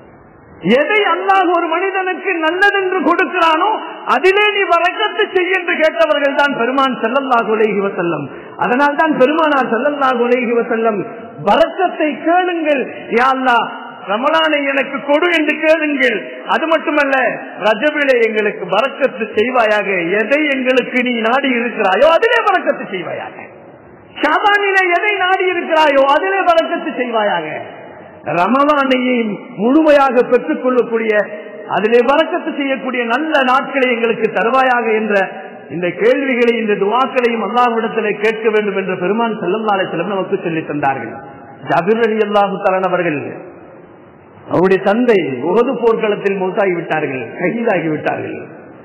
எதை அல்லாஹ் ஒரு மனிதனுக்கு நல்லதென்று கொடுக்கிறானோ அதிலே நீ வரக்கத்து செய்ய என்று கேட்டவர்கள் தான் பெருமான் செல்லல்லாஹ் உலகி வசல்லம் அதனால் தான் பெருமானார் செல்லல்லாஹ் உலகி வசல்லம் வரக்கத்தை கேளுங்கள் யாழ்லா ரமலானை எனக்கு கொடு என்று கேளுங்கள் அது மட்டுமல்ல ரஜபிலே எங்களுக்கு வரக்கத்து செய்வாயாக எதை எங்களுக்கு நீ நாடி இருக்கிறாயோ அதிலே வரக்கத்து செய்வாயாக ஷாபானிலே எதை நாடி இருக்கிறாயோ அதிலே வழக்கத்து செய்வாயாக ரமவானையை முழுமையாக பெற்றுக் கொள்ளக்கூடிய அதிலே வழக்கத்து செய்யக்கூடிய நல்ல நாட்களை எங்களுக்கு தருவாயாக என்ற இந்த கேள்விகளை இந்த துவாக்களையும் அல்லாஹ்விடத்திலே கேட்க வேண்டும் என்ற பெருமான் செல்லல்லாலை செல்லம் நமக்கு சொல்லி தந்தார்கள் ஜபிர் அலி அல்லாஹு தலன் அவர்கள் அவருடைய தந்தை உகது போர்க்களத்தில் மூத்தாகி விட்டார்கள் கைதாகி விட்டார்கள்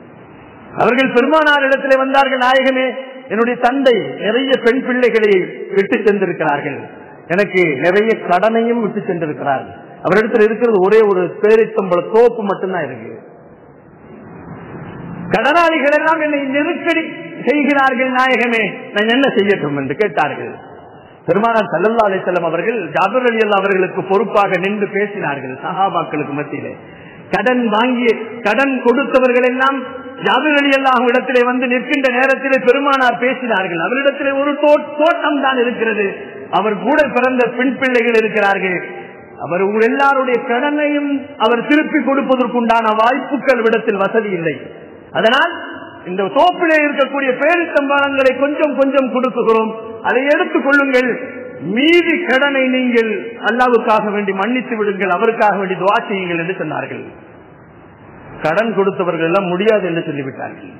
அவர்கள் பெருமானார் இடத்திலே வந்தார்கள் நாயகமே என்னுடைய தந்தை நிறைய பெண் பிள்ளைகளை விட்டு சென்றிருக்கிறார்கள் எனக்கு நிறைய கடனையும் விட்டு சென்றிருக்கிறார் அவரிடத்தில் இருக்கிறது ஒரே ஒரு பேரித்தம்பள தோப்பு மட்டும்தான் இருக்கு கடனாளிகள் எல்லாம் என்னை நெருக்கடி செய்கிறார்கள் நாயகமே நான் என்ன செய்யட்டும் என்று கேட்டார்கள் பெருமானார் சல்லல்லா அலிசல்லம் அவர்கள் ஜாபர் அலி அல்லா அவர்களுக்கு பொறுப்பாக நின்று பேசினார்கள் சஹாபாக்களுக்கு மத்தியிலே கடன் வாங்கி கடன் கொடுத்தவர்கள் எல்லாம் ஜாபிர் அலி அல்லாஹ் இடத்திலே வந்து நிற்கின்ற நேரத்திலே பெருமானார் பேசினார்கள் அவரிடத்திலே ஒரு தோட்டம் தான் இருக்கிறது அவர் கூட பிறந்த பெண் பிள்ளைகள் இருக்கிறார்கள் அவர் உங்கள் எல்லாருடைய கடனையும் அவர் திருப்பி கொடுப்பதற்குண்டான வாய்ப்புகள் விடத்தில் வசதி இல்லை அதனால் இந்த தோப்பிலே இருக்கக்கூடிய பேரித்தம்பாளங்களை கொஞ்சம் கொஞ்சம் கொடுக்குகிறோம் அதை எடுத்துக் கொள்ளுங்கள் மீதி கடனை நீங்கள் அல்லாவுக்காக வேண்டி மன்னித்து விடுங்கள் அவருக்காக வேண்டி துவா செய்யுங்கள் என்று சொன்னார்கள் கடன் கொடுத்தவர்கள் எல்லாம் முடியாது என்று சொல்லிவிட்டார்கள்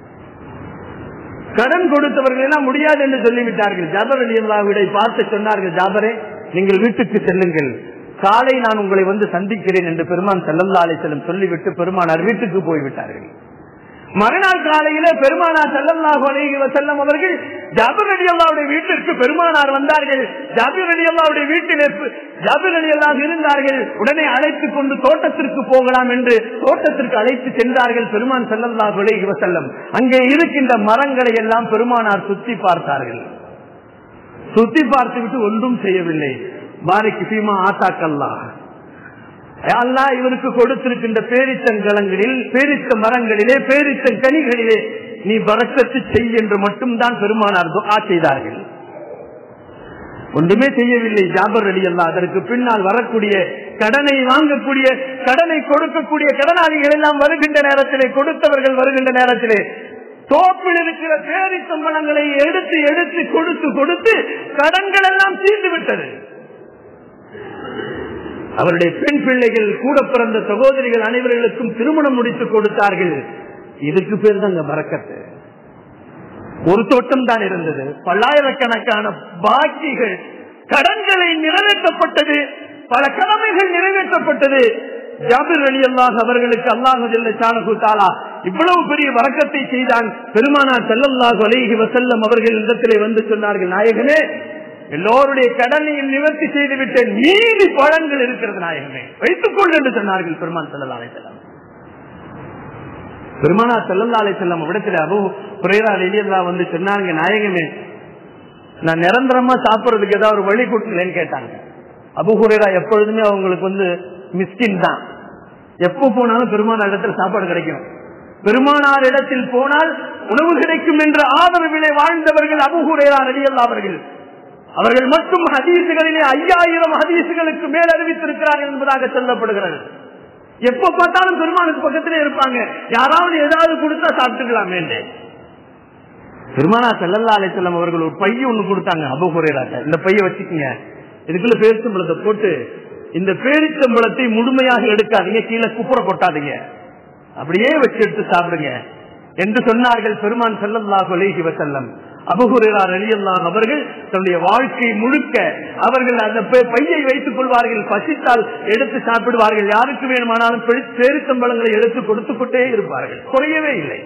கடன் கொடுத்தவர்கள் எல்லாம் முடியாது என்று சொல்லிவிட்டார்கள் ஜாபர் அலி அல்லாவிடை பார்த்து சொன்னார்கள் ஜாபரே நீங்கள் வீட்டுக்கு செல்லுங்கள் காலை நான் உங்களை வந்து சந்திக்கிறேன் என்று பெருமான் செல்லல்லா அலிசல்லம் சொல்லிவிட்டு பெருமானார் வீட்டுக்கு போய்விட்டார்கள் மறுநாள் காலையில பெருமானார் செல்லல்லாஹு அலைஹி வஸல்லம் அவர்கள் ஜாபிர் அலி அல்லாவுடைய வீட்டிற்கு பெருமானார் வந்தார்கள் ஜாபிர் அலி அல்லாவுடைய வீட்டிலே ஜாபிர் அலி அல்லாஹ் இருந்தார்கள் உடனே அழைத்துக் கொண்டு தோட்டத்திற்கு போகலாம் என்று தோட்டத்திற்கு அழைத்து சென்றார்கள் பெருமான் செல்லல்லாஹு அலைஹி வஸல்லம் அங்கே இருக்கின்ற மரங்களை எல்லாம் பெருமானார் சுத்தி பார்த்தார்கள் சுத்தி பார்த்துவிட்டு ஒன்றும் செய்யவில்லை பாரிக்கு சீமா ஆத்தாக்கல்லா அல்லா இவருக்கு கொடுத்திருக்கின்ற பேரித்தங்கலங்களில் பேரித்த மரங்களிலே பேரித்த கனிகளிலே நீ வரக்கத்து செய் என்று மட்டும்தான் பெருமானார் துஆ செய்தார்கள் ஒன்றுமே செய்யவில்லை ஜாபர் அலி அல்லா அதற்கு பின்னால் வரக்கூடிய கடனை வாங்கக்கூடிய கடனை கொடுக்கக்கூடிய கடனாளிகள் எல்லாம் வருகின்ற நேரத்திலே கொடுத்தவர்கள் வருகின்ற நேரத்திலே தோப்பில் இருக்கிற பேரித்தம்பளங்களை எடுத்து எடுத்து கொடுத்து கொடுத்து கடன்கள் எல்லாம் தீர்ந்து விட்டது அவருடைய பெண் பிள்ளைகள் கூட பிறந்த சகோதரிகள் அனைவர்களுக்கும் திருமணம் முடித்து கொடுத்தார்கள் இதுக்கு பேர் தாங்க பறக்கத்து ஒரு தோட்டம் தான் இருந்தது பல்லாயிரக்கணக்கான பாக்கிகள் கடன்களை நிறைவேற்றப்பட்டது பல கடமைகள் நிறைவேற்றப்பட்டது ஜாபிர் அலி அல்லாஹ் அவர்களுக்கு அல்லாஹு ஜல்ல ஷானஹு தஆலா இவ்வளவு பெரிய வரக்கத்தை செய்தான் பெருமானார் ஸல்லல்லாஹு அலைஹி வஸல்லம் அவர்கள் இடத்திலே வந்து சொன்னார்கள் நாயகமே எல்லோருடைய கடனையும் நிவர்த்தி செய்து விட்டேன் மீதி பழங்கள் இருக்கிறது நாயகமே வைத்துக் கொள் என்று சொன்னார்கள் பெருமான் ஸல்லல்லாஹு அலைஹி வஸல்லம் பெருமானா ஸல்லல்லாஹு அலைஹி வஸல்லம் இடத்துல அபூ ஹுரைரா ரலியல்லாஹு வந்து சொன்னாங்க நாயகமே நான் நிரந்தரமா சாப்பிடுறதுக்கு ஏதாவது ஒரு வழி கொடுக்கலன்னு கேட்டாங்க அபுஹுரேரா எப்பொழுதுமே அவங்களுக்கு வந்து மிஸ்கின் தான் எப்ப போனாலும் பெருமானார் இடத்துல சாப்பாடு கிடைக்கும் பெருமானார் இடத்தில் போனால் உணவு கிடைக்கும் என்ற ஆதரவிலே வாழ்ந்தவர்கள் அபுஹுரேரா ரலியல்லாஹு அவர்கள் அவர்கள் மட்டும் ஹதீசுகளிலே ஐயாயிரம் ஹதீசுகளுக்கு மேல் அறிவித்திருக்கிறார்கள் என்பதாக சொல்லப்படுகிறது எப்ப பார்த்தாலும் பெருமானுக்கு பக்கத்திலே இருப்பாங்க யாராவது ஏதாவது கொடுத்தா சாப்பிட்டுக்கலாம் வேண்டேன் பெருமானா செல்லல்லா அலைச்சல்லம் அவர்கள் ஒரு பைய ஒண்ணு கொடுத்தாங்க அபுகுரேராட்ட இந்த பைய வச்சுக்கோங்க இதுக்குள்ள பேரிச்சம்பளத்தை போட்டு இந்த பேரிச்சம்பளத்தை முழுமையாக எடுக்காதீங்க கீழே குப்புற கொட்டாதீங்க அப்படியே வச்சு எடுத்து சாப்பிடுங்க என்று சொன்னார்கள் பெருமான் செல்லல்லாஹு அலைஹி வசல்லம் அபுகுரேரா ரலியல்லாஹ் அவர்கள் தன்னுடைய வாழ்க்கை முழுக்க அவர்கள் அந்த பை- பையை வைத்துக் கொள்வார்கள் பசித்தால் எடுத்து சாப்பிடுவார்கள் யாருக்கு வேணுமானாலும் பெரு- பேரிச்சம்பளங்களை எடுத்து கொடுத்து கொண்டே இருப்பார்கள் குறையவே இல்லை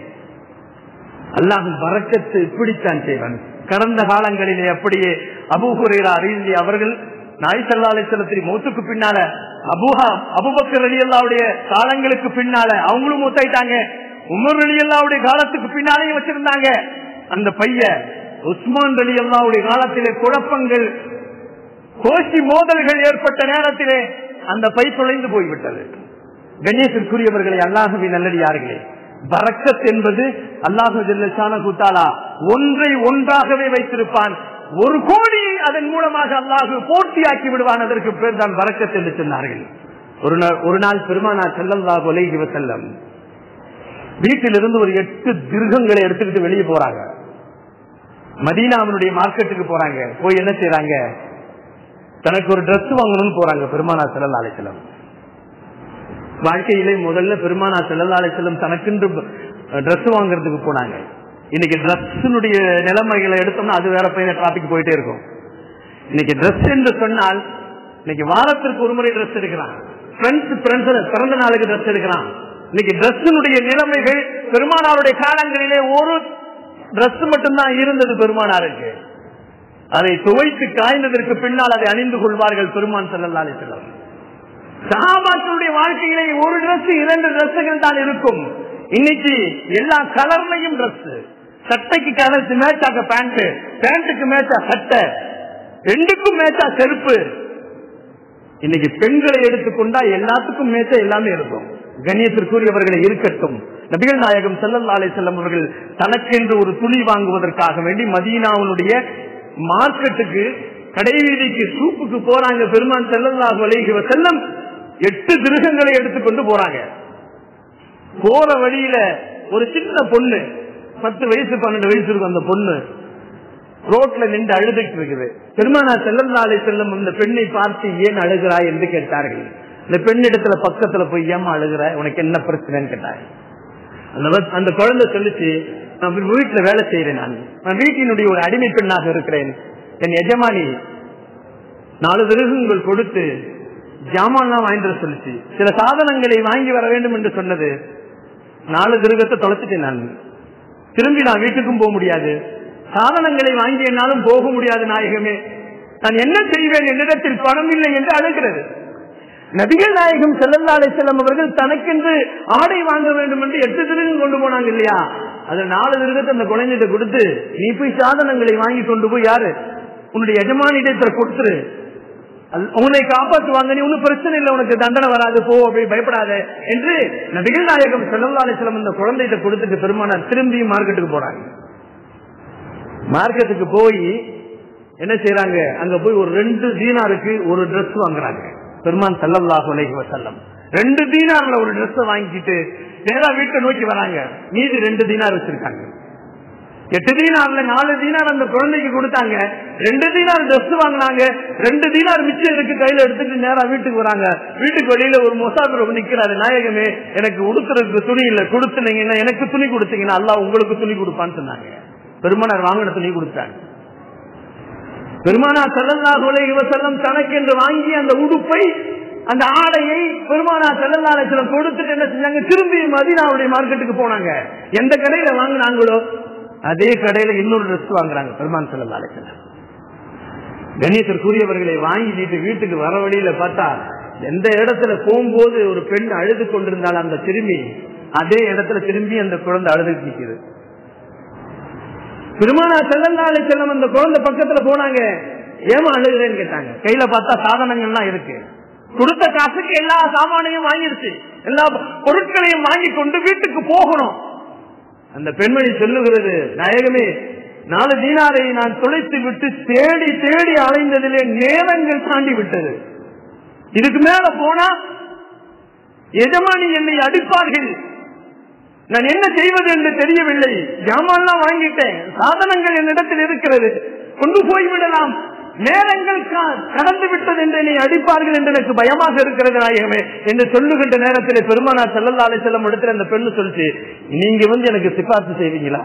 அல்லாஹ் வரக்கத்து இப்படித்தான் செய்வான் கடந்த காலங்களிலே அப்படியே அபூஹுரேரா அறிந்தி அவர்கள் நாய் சல்லாசலத்திரி மூத்துக்கு பின்னால அபுஹா அபுபக்கர் அலி அல்லாவுடைய காலங்களுக்கு பின்னால அவங்களும் மூத்தாயிட்டாங்க உமர் அலி அல்லாவுடைய காலத்துக்கு பின்னாலேயும் வச்சிருந்தாங்க அந்த பைய உஸ்மான் அலி அல்லாவுடைய காலத்திலே குழப்பங்கள் கோஷி மோதல்கள் ஏற்பட்ட நேரத்திலே அந்த பை தொலைந்து போய்விட்டது கணேசருக்குரியவர்களை அல்லாஹவி நல்லடியார்களே பரக்கத் என்பது அல்லாஹு ஜல்லஷான குத்தாலா ஒன்றை ஒன்றாகவே வைத்திருப்பான் ஒரு கோடியை அதன் மூலமாக அல்லாஹு போட்டியாக்கி விடுவான் அதற்கு பேர் தான் பரக்கத் என்று சொன்னார்கள் ஒரு நாள் ஒரு நாள் பெருமானா செல்லல்லாஹு அலைஹி வஸல்லம் வீட்டிலிருந்து ஒரு எட்டு திருகங்களை எடுத்துக்கிட்டு வெளியே போறாங்க மதீனாவினுடைய மார்க்கெட்டுக்கு போறாங்க போய் என்ன செய்யறாங்க தனக்கு ஒரு Dress வாங்கணும்னு போறாங்க பெருமானா செல்லல்லா அலைஹிஸ்ஸலாம் வாழ்க்கையிலே முதல்ல பெருமானா செல்லல்லா அலைஹிஸ்ஸலாம் தனக்கென்று Dress வாங்குறதுக்கு போனாங்க இன்னைக்கு ட்ரெஸ்னுடைய நிலைமைகளை எடுத்தோம்னா அது வேற பையன் டிராபிக் போயிட்டே இருக்கும் இன்னைக்கு Dress என்று சொன்னால் இன்னைக்கு வாரத்திற்கு ஒரு முறை Dress எடுக்கிறான் ஃப்ரெண்ட்ஸ் ஃப்ரெண்ட்ஸ் பிறந்த நாளுக்கு Dress எடுக்கிறான் இன்னைக்கு Dressனுடைய நிலைமைகள் பெருமானாருடைய காலங்களிலே ஒரு Dress மட்டும்தான் இருந்தது பெருமானாருக்கு அதை துவைத்து காய்ந்ததற்கு பின்னால் அதை அணிந்து கொள்வார்கள் பெருமான் செல்லல்லா அலிசல்லம் சகாபாக்களுடைய வாழ்க்கையிலே ஒரு Dress இரண்டு Dressகள் தான் இருக்கும் இன்னைக்கு எல்லா கலர்லையும் Dress சட்டைக்கு கலர் மேட்சாக்க பேண்ட் பேண்ட்டுக்கு மேட்சா சட்டை ரெண்டுக்கும் மேட்சா செருப்பு இன்னைக்கு பெண்களை எடுத்துக்கொண்டா எல்லாத்துக்கும் மேட்சா எல்லாமே இருக்கும் கண்ணியத்திற்குரியவர்களை இருக்கட்டும் நபிகள் நாயகம் செல்லல்லா செல்லம் அவர்கள் தனக்கென்று ஒரு துணி வாங்குவதற்காக வேண்டி மதீனாவுடைய மார்க்கெட்டுக்கு கடை வீதிக்கு சூப்புக்கு போறாங்க பெருமான் செல்லல்லாஹு அலைஹி வஸல்லம் எட்டு திருகங்களை எடுத்துக்கொண்டு போறாங்க போற வழியில ஒரு சின்ன பொண்ணு பத்து வயசு பன்னெண்டு வயசு இருக்கும் அந்த பொண்ணு ரோட்ல நின்று அழுதுட்டு இருக்குது பெருமானா செல்லல்லாலை செல்லும் அந்த பெண்ணை பார்த்து ஏன் அழுகிறாய் என்று கேட்டார்கள் இந்த பெண்ணிடத்துல பக்கத்துல போய் ஏமா அழுகிற உனக்கு என்ன பிரச்சனைன்னு கேட்டாங்க அந்த வ- அந்த குழந்தை சொல்லிச்சு நான் வி- வீட்டுல வேலை செய்யறேன் நான் நான் வீட்டினுடைய ஒரு அடிமை பெண்ணாக இருக்கிறேன் என் எஜமானி நாலு விருகங்கள் கொடுத்து ஜாமான்லாம் வாங்கிட்டு வர சொல்லிச்சு சில சாதனங்களை வாங்கி வர வேண்டும் என்று சொன்னது நாலு கிரகத்தை தொலைச்சிட்டேன் நான் திரும்பி நான் வீட்டுக்கும் போக முடியாது சாதனங்களை வாங்கி என்னாலும் போக முடியாது நாயகமே நான் என்ன செய்வேன் என்னிடத்தில் பணம் இல்லை என்று அழைக்கிறது நபிகள் நாயகம் செல்லல்லா அலிசல்லம் அவர்கள் தனக்கென்று ஆடை வாங்க வேண்டும் என்று எட்டு திருகம் கொண்டு போனாங்க இல்லையா அதுல நாலு திருகத்தை அந்த குழந்தைகிட்ட கொடுத்து நீ போய் சாதனங்களை வாங்கி கொண்டு போய் யாரு உன்னுடைய எஜமானிடத்துல கொடுத்துரு அல்- உன்னை காப்பாற்றுவாங்க நீ ஒன்னும் பிரச்சனை இல்லை உனக்கு தண்டனை வராது போ அப்படி பயப்படாத என்று நபிகள் நாயகம் செல்லல்லா அலிஸ்லம் இந்த குழந்தைகிட்ட கொடுத்துட்டு பெருமானார் திரும்பி மார்க்கெட்டுக்கு போறாங்க மார்க்கெட்டுக்கு போய் என்ன செய்யறாங்க அங்க போய் ஒரு ரெண்டு தீனாருக்கு ஒரு Dress வாங்குறாங்க பெருமான் சல்லல்லாஹு அலைஹி வஸல்லம் ரெண்டு தீனார்ல ஒரு Dress வாங்கிட்டு நேரா வீட்டை நோக்கி வராங்க மீதி ரெண்டு தீனார் வச்சிருக்காங்க எட்டு தீனார்ல நாலு தீனார் அந்த குழந்தைக்கு கொடுத்தாங்க ரெண்டு தீனார் ட்ரெஸ் வாங்கினாங்க ரெண்டு தீனார் மிச்சம் இருக்கு கையில எடுத்துட்டு நேரா வீட்டுக்கு வராங்க வீட்டுக்கு வெளியில ஒரு முசாபிர் நிக்கிறாரு நாயகமே எனக்கு உடுத்துறதுக்கு துணி இல்ல கொடுத்துனீங்கன்னா எனக்கு துணி கொடுத்தீங்கன்னா அல்லாஹ் உங்களுக்கு துணி கொடுப்பான்னு சொன்னாங்க பெருமானார் வாங்கின துணி கொடுத்தாங்க பெருமானா செல்லல்லாஹு அலைஹி வஸல்லம் தனக்கு என்று வாங்கி அந்த உடுப்பை அந்த ஆடையை பெருமானா செல்லல்லா அலைஹிவஸல்லம் கொடுத்துட்டு என்ன செஞ்சாங்க திரும்பி மதீனாவுடைய மார்க்கெட்டுக்கு போனாங்க எந்த கடையில வாங்கினாங்களோ அதே கடையில இன்னொரு ட்ரெஸ் வாங்குறாங்க பெருமான் செல்லல்லா அலைஹிவஸல்லம் கணேசருக்குரியவர்களை வாங்கிட்டு வீட்டுக்கு வர வழியில பார்த்தா எந்த இடத்துல போகும்போது ஒரு பெண் அழுது கொண்டிருந்தால் அந்த திரும்பி அதே இடத்துல திரும்பி அந்த குழந்தை அழுது நிற்குது பெருமானா செல்லந்தாலே செல்லம் அந்த குழந்தை பக்கத்துல போனாங்க ஏமா அழுகிறேன்னு கேட்டாங்க கையில பார்த்தா சாதனங்கள்லாம் இருக்கு கொடுத்த காசுக்கு எல்லா சாமானையும் வாங்கிருச்சு எல்லா பொருட்களையும் வாங்கி கொண்டு வீட்டுக்கு போகணும் அந்த பெண்மணி சொல்லுகிறது நாயகமே நாலு தீனாரை நான் தொலைத்து விட்டு தேடி தேடி அலைந்ததிலே நேரங்கள் தாண்டி விட்டது இதுக்கு மேல போனா எஜமானி என்னை அடிப்பார்கள் நான் என்ன செய்வது என்று தெரியவில்லை ஜாமான்லாம் வாங்கிட்டேன் சாதனங்கள் என்னிடத்தில் இருக்கிறது கொண்டு போய்விடலாம் நேரங்கள் க- கடந்து விட்டது என்று என்னை அடிப்பார்கள் என்று எனக்கு பயமாக இருக்கிறது நாயகமே என்று சொல்லுகின்ற நேரத்தில் பெருமானா செல்லல்லா அலை செல்லும் இடத்துல அந்த பெண்ணு சொல்லிச்சு நீங்க வந்து எனக்கு சிபார்த்து செய்வீங்களா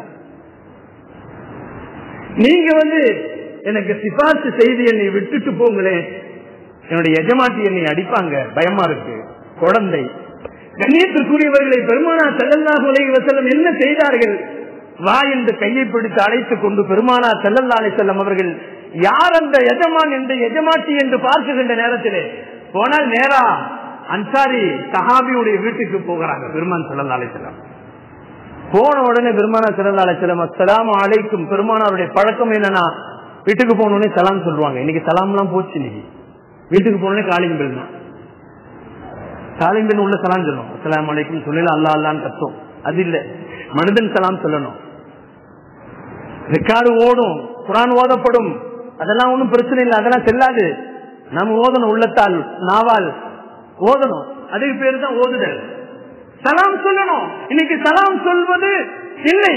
நீங்க வந்து எனக்கு சிபார்த்து செய்து என்னை விட்டுட்டு போங்களேன் என்னுடைய எஜமாட்டி என்னை அடிப்பாங்க பயமா இருக்கு குழந்தை கண்ணியத்திற்குரியவர்களை பெருமானா செல்லல்லாஹு அலைஹி வஸல்லம் என்ன செய்தார்கள் வா என்று கையை பிடித்து அழைத்துக் கொண்டு பெருமானா செல்லல்லா அலை செல்லம் அவர்கள் யார் அந்த எஜமான் என்று எஜமாட்டி என்று பார்க்குகின்ற நேரத்திலே போனால் நேரா அன்சாரி சஹாபியுடைய வீட்டுக்கு போகிறாங்க பெருமான் செல்லல்லா அலை செல்லம் போன உடனே பெருமானா செல்லல்லா அலை செல்லம் அஸ்ஸலாமு அலைக்கும் பெருமானாருடைய பழக்கம் என்னன்னா வீட்டுக்கு போன உடனே சலாம் சொல்லுவாங்க இன்னைக்கு சலாம்லாம் போச்சு இன்னைக்கு வீட்டுக்கு போனோடனே காலிங் பெல் தான் காலிங் பெல் உள்ள சலாம் சொல்லணும் அஸ்லாம் அலைக்கும் சொல்லல அல்லா அல்லான்னு கத்தும் அது இல்ல மனிதன் சலாம் சொல்லணும் ரெக்கார்டு ஓடும் குரான் ஓதப்படும் அதெல்லாம் ஒண்ணும் பிரச்சனை இல்லை அதெல்லாம் செல்லாது நம்ம ஓதணும் உள்ளத்தால் நாவால் ஓதணும் அதுக்கு பேரு தான் ஓதுதல் சலாம் சொல்லணும் இன்னைக்கு சலாம் சொல்வது இல்லை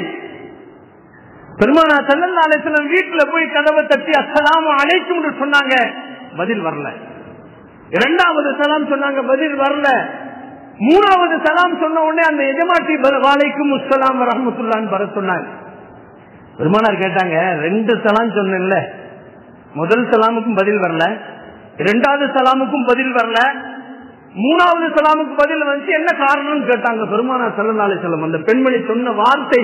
பெருமானா சல்லல்லா அலிஸ்லாம் வீட்டுல போய் கதவை தட்டி அஸ்ஸலாமு அலைக்கும் என்று சொன்னாங்க பதில் வரல இரண்டாவது சலாம் சொன்னாங்க பதில் வரல மூணாவது சலாம் சொன்ன உடனே அந்த எஜமாட்டி பர- வாலைக்கும் முஸ்லாம் ரஹமத்துல்லான்னு வர சொன்னாங்க பெருமானார் கேட்டாங்க ரெண்டு சலாம் சொன்னேன்ல முதல் சலாமுக்கும் பதில் வரல இரண்டாவது சலாமுக்கும் பதில் வரல மூணாவது சலாமுக்கு பதில் வந்து என்ன காரணம்னு கேட்டாங்க பெருமானார் சல்லல்லாஹு செல்லம் அந்த பெண்மணி சொன்ன வார்த்தை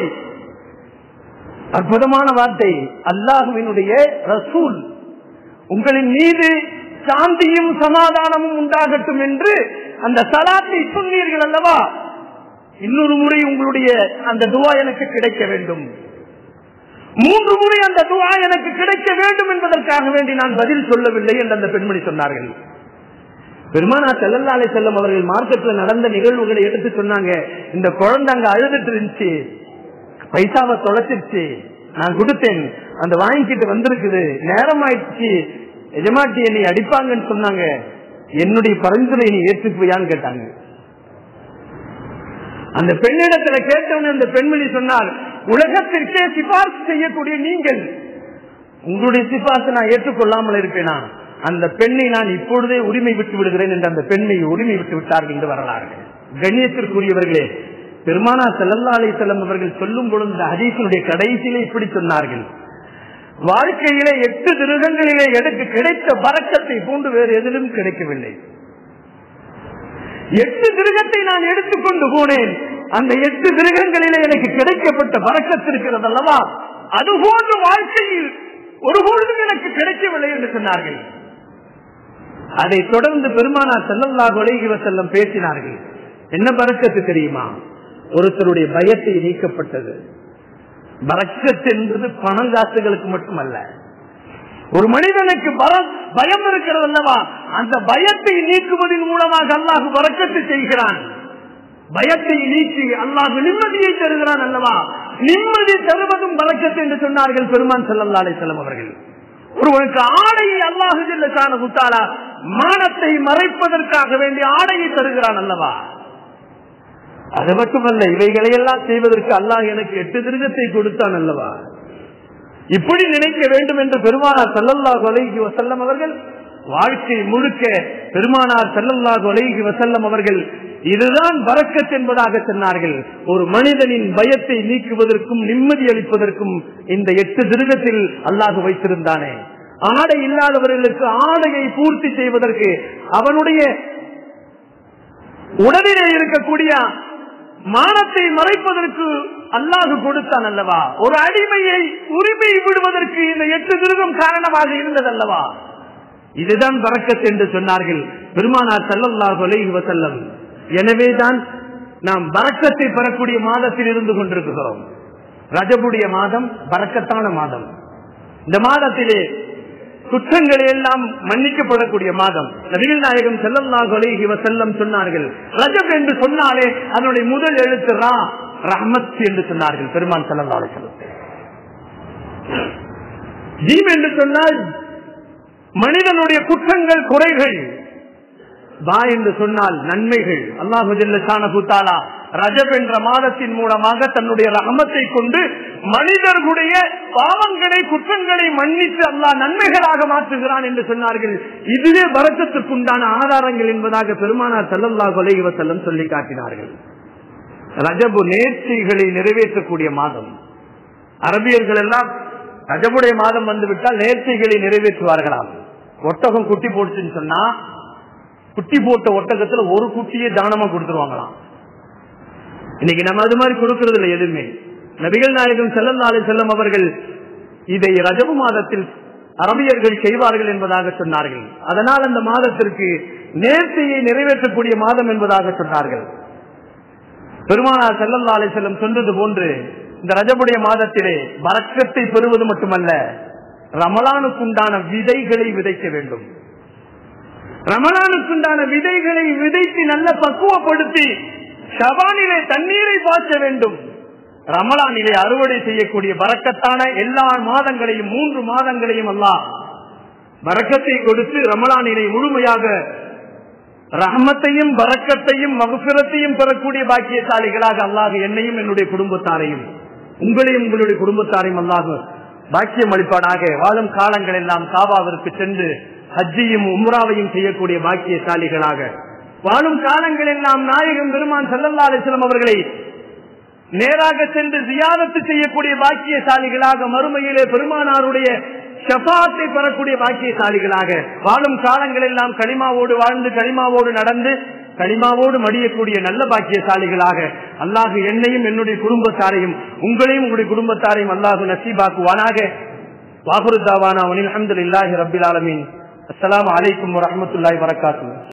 அற்புதமான வார்த்தை அல்லாஹுவினுடைய ரசூல் உங்களின் மீது சாந்தியும் சமாதானமும் உண்டாகட்டும் என்று அந்த சலாத்தை சொன்னீர்கள் அல்லவா இன்னொரு முறை உங்களுடைய அந்த துவா எனக்கு கிடைக்க வேண்டும் மூன்று முறை அந்த துவா எனக்கு கிடைக்க வேண்டும் என்பதற்காக வேண்டி நான் பதில் சொல்லவில்லை என்று அந்த பெண்மணி சொன்னார்கள் பெருமானா செல்லல்லாலை செல்லம் அவர்கள் மார்க்கெட்ல நடந்த நிகழ்வுகளை எடுத்து சொன்னாங்க இந்த குழந்தை அங்க அழுதுட்டு இருந்துச்சு பைசாவை தொலைச்சிருச்சு நான் கொடுத்தேன் அந்த வாங்கிக்கிட்டு வந்திருக்குது நேரம் ஆயிடுச்சு எஜமாட்டி என்னை அடிப்பாங்கன்னு சொன்னாங்க என்னுடைய பரிந்துரை நீ ஏற்றுக்குவியான்னு கேட்டாங்க அந்த பெண்ணிடத்துல கேட்டவன அந்த பெண்மணி சொன்னார் உலகத்திற்கே சிபார்சு செய்யக்கூடிய நீங்கள் உங்களுடைய சிபார்சு நான் ஏற்றுக்கொள்ளாமல் இருப்பேனா அந்த பெண்ணை நான் இப்பொழுதே உரிமை விட்டு விடுகிறேன் என்று அந்த பெண்ணை உரிமை விட்டு விட்டார்கள் என்று வரலாறு கண்ணியத்திற்குரியவர்களே பெருமானா செல்லல்லா அலி செல்லம் அவர்கள் சொல்லும் பொழுது இந்த ஹதீஸினுடைய கடைசியிலே இப்படி சொன்னார்கள் வாழ்க்கையிலே எட்டு திருகங்களிலே எனக்கு கிடைத்த பறக்கத்தை போன்று வேறு எதிலும் கிடைக்கவில்லை எட்டு திருகத்தை நான் எடுத்துக்கொண்டு போனேன் அந்த எட்டு திருகங்களிலே எனக்கு கிடைக்கப்பட்ட பறக்கத்து இருக்கிறது அல்லவா அதுபோன்று வாழ்க்கையில் ஒருபொழுதும் எனக்கு கிடைக்கவில்லை என்று சொன்னார்கள் அதை தொடர்ந்து பெருமானார் செல்லல்லாஹு அலைஹி வஸல்லம் பேசினார்கள் என்ன பறக்கத்து தெரியுமா ஒருத்தருடைய பயத்தை நீக்கப்பட்டது பறக்கத்து என்பது பணங்காசுகளுக்கு மட்டுமல்ல ஒரு மனிதனுக்கு பர- பயம் இருக்கிறது அல்லவா அந்த பயத்தை நீக்குவதன் மூலமாக அல்லாஹ் வரக்கத்து செய்கிறான் பயத்தை நீக்கி அல்லாஹ் நிம்மதியை தருகிறான் அல்லவா நிம்மதி தருவதும் பறக்கத்து என்று சொன்னார்கள் பெருமான் செல்லல்லா அலைஹிஸ்ஸலாம் அவர்கள் ஒருவனுக்கு ஆடையை அல்லாஹு ஜல்லஷானு குத்தாலா மானத்தை மறைப்பதற்காக வேண்டிய ஆடையை தருகிறான் அல்லவா அது மட்டுமல்ல இவைகளை எல்லாம் செய்வதற்கு அல்லாஹ் எனக்கு எட்டு திருகத்தை கொடுத்தான் அல்லவா இப்படி நினைக்க வேண்டும் என்று பெருமானார் ஸல்லல்லாஹு அலைஹி வஸல்லம் அவர்கள் வாழ்க்கை முழுக்க பெருமானார் ஸல்லல்லாஹு அலைஹி வஸல்லம் அவர்கள் இதுதான் பரக்கத் என்பதாக சொன்னார்கள் ஒரு மனிதனின் பயத்தை நீக்குவதற்கும் நிம்மதி அளிப்பதற்கும் இந்த எட்டு திருகத்தில் அல்லாஹ் வைத்திருந்தானே ஆடை இல்லாதவர்களுக்கு ஆடையை பூர்த்தி செய்வதற்கு அவனுடைய உடலிலே இருக்கக்கூடிய மானத்தை மறைப்பதற்கு அல்லாஹு கொடுத்தான் அல்லவா ஒரு அடிமையை உரிமை விடுவதற்கு இந்த எட்டு திருகம் காரணமாக இருந்ததல்லவா இதுதான் பறக்கத் என்று சொன்னார்கள் பெருமானார் ஸல்லல்லாஹு அலைஹி வஸல்லம் எனவேதான் நாம் பறக்கத்தை பெறக்கூடிய மாதத்தில் இருந்து கொண்டிருக்கிறோம் ரஜபுடைய மாதம் பறக்கத்தான மாதம் இந்த மாதத்திலே குற்றங்களை எல்லாம் மன்னிக்கப்படக்கூடிய மாதம் நபிகள் நாயகம் ஸல்லல்லாஹு அலைஹி வஸல்லம் சொன்னார்கள் ரஜப் என்று சொன்னாலே அதனுடைய முதல் எழுத்து ரா ரஹ்மத் என்று சொன்னார்கள் பெருமான் ஸல்லல்லாஹு அலைஹி வஸல்லம் ஜீம் என்று சொன்னால் மனிதனுடைய குற்றங்கள் குறைகள் பா என்று சொன்னால் நன்மைகள் அல்லாஹு ஜல்லா ரஜப் என்ற மாதத்தின் மூலமாக தன்னுடைய ரகமத்தை கொண்டு மனிதர்களுடைய பாவங்களை குற்றங்களை மன்னித்து அல்லாஹ் நன்மைகளாக மாற்றுகிறான் என்று சொன்னார்கள் இதுவே வரக்கத்துக்குண்டான ஆதாரங்கள் என்பதாக பெருமானார் ஸல்லல்லாஹு அலைஹி வஸல்லம் சொல்லி காட்டினார்கள் ரஜபு நேர்ச்சிகளை நிறைவேற்றக்கூடிய மாதம் அரபியர்கள் எல்லாம் ரஜபுடைய மாதம் வந்துவிட்டால் நேர்ச்சிகளை நிறைவேற்றுவார்களாம் ஒட்டகம் குட்டி போட்டுச்சுன்னு சொன்னா குட்டி போட்ட ஒட்டகத்துல ஒரு குட்டியே தானமா கொடுத்துருவாங்களாம் இன்னைக்கு நம்ம அது மாதிரி கொடுக்கறது இல்லை எதுவுமே நபிகள் நாயகம் செல்லந்தாலே செல்லம் அவர்கள் இதை ரஜபு மாதத்தில் அரபியர்கள் செய்வார்கள் என்பதாக சொன்னார்கள் அதனால் அந்த மாதத்திற்கு நேர்த்தியை நிறைவேற்றக்கூடிய மாதம் என்பதாக சொன்னார்கள் பெருமானார் செல்லந்தாலே செல்லம் சொன்னது போன்று இந்த ரஜபுடைய மாதத்திலே வரக்கத்தை பெறுவது மட்டுமல்ல ரமலானுக்குண்டான விதைகளை விதைக்க வேண்டும் ரமலானுக்குண்டான விதைகளை விதைத்து நல்ல பக்குவப்படுத்தி ஷபானிலே தண்ணீரை பாய்ச்ச வேண்டும் ரமலானிலே அறுவடை செய்யக்கூடிய வரக்கத்தான எல்லா மாதங்களையும் மூன்று மாதங்களையும் அல்லாஹ் வரக்கத்தை கொடுத்து ரமலானிலே முழுமையாக ரஹமத்தையும் வரக்கத்தையும் மகசுரத்தையும் பெறக்கூடிய பாக்கியசாலிகளாக அல்லாஹ் என்னையும் என்னுடைய குடும்பத்தாரையும் உங்களையும் உங்களுடைய குடும்பத்தாரையும் அல்லாஹ் பாக்கியம் அளிப்பானாக வாழும் காலங்கள் எல்லாம் காபாவிற்கு சென்று ஹஜ்ஜியும் உம்ராவையும் செய்யக்கூடிய பாக்கியசாலிகளாக வாழும் காலங்கள் எல்லாம் நாயகம் பெருமான் சல்லல்லா அலிஸ்லாம் அவர்களை நேராக சென்று ஜியாரத்து செய்யக்கூடிய பாக்கியசாலிகளாக மறுமையிலே பெருமானாருடைய ஷபாத்தை பெறக்கூடிய பாக்கியசாலிகளாக வாழும் காலங்கள் எல்லாம் களிமாவோடு வாழ்ந்து களிமாவோடு நடந்து களிமாவோடு மடியக்கூடிய நல்ல பாக்கியசாலிகளாக அல்லாஹு என்னையும் என்னுடைய குடும்பத்தாரையும் உங்களையும் உங்களுடைய குடும்பத்தாரையும் அல்லாஹு நசீபாக்குவானாக வாகுருத்தாவானா அலமதுல்லாஹி ரபில் ஆலமீன் அஸ்லாம் வலைக்கம் வரமத்துல்லாய் வரகாத்து